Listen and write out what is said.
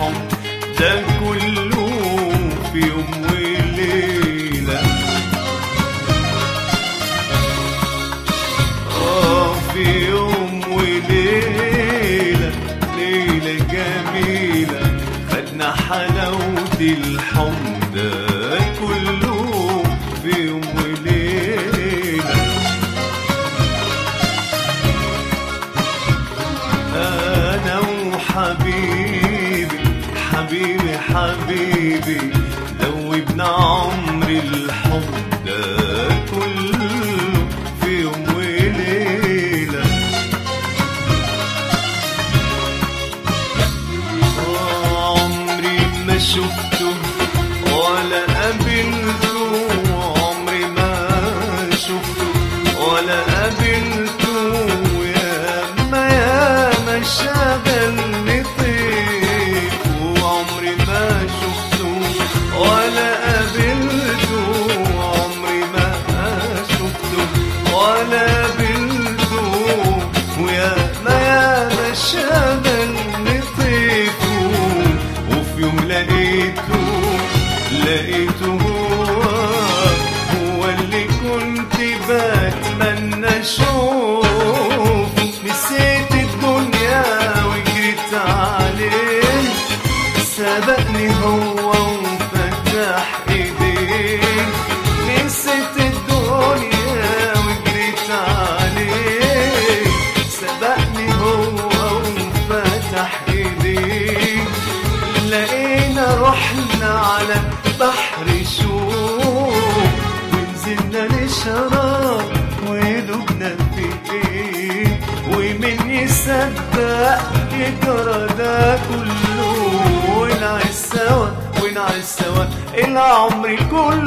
الحب ده كله في يوم وليلة آه في يوم وليلة ليلة جميلة خدنا حلاوة الحب ده كله في يوم وليلة أنا وحبيبي حبيبي حبيبي دوبنا عمري الحب ده كله في يوم وليلة عمري ما شفته ولا قابلته عمري ما شفته ولا قابلته يا ما يا ما شغلني طيف وعمري ما شفته ولا قابلته عمري ما شفته ولا قابلته ويا ما يا ما شغلني طيف وفي يوم لقيته لقيته هو هو اللي كنت بتمنى اشوف نسيت الدنيا وجريت عليه سبقني هو وفتح ايديه نسيت الدنيا وجريت عليه سبقني هو وفتح ايديه لقينا رحنا على بحر شوق ونزلنا نشرب ودوبنا فيه ومن يصدق يجرى ده كله ونعيش سوا ونعيش سوا العمر كله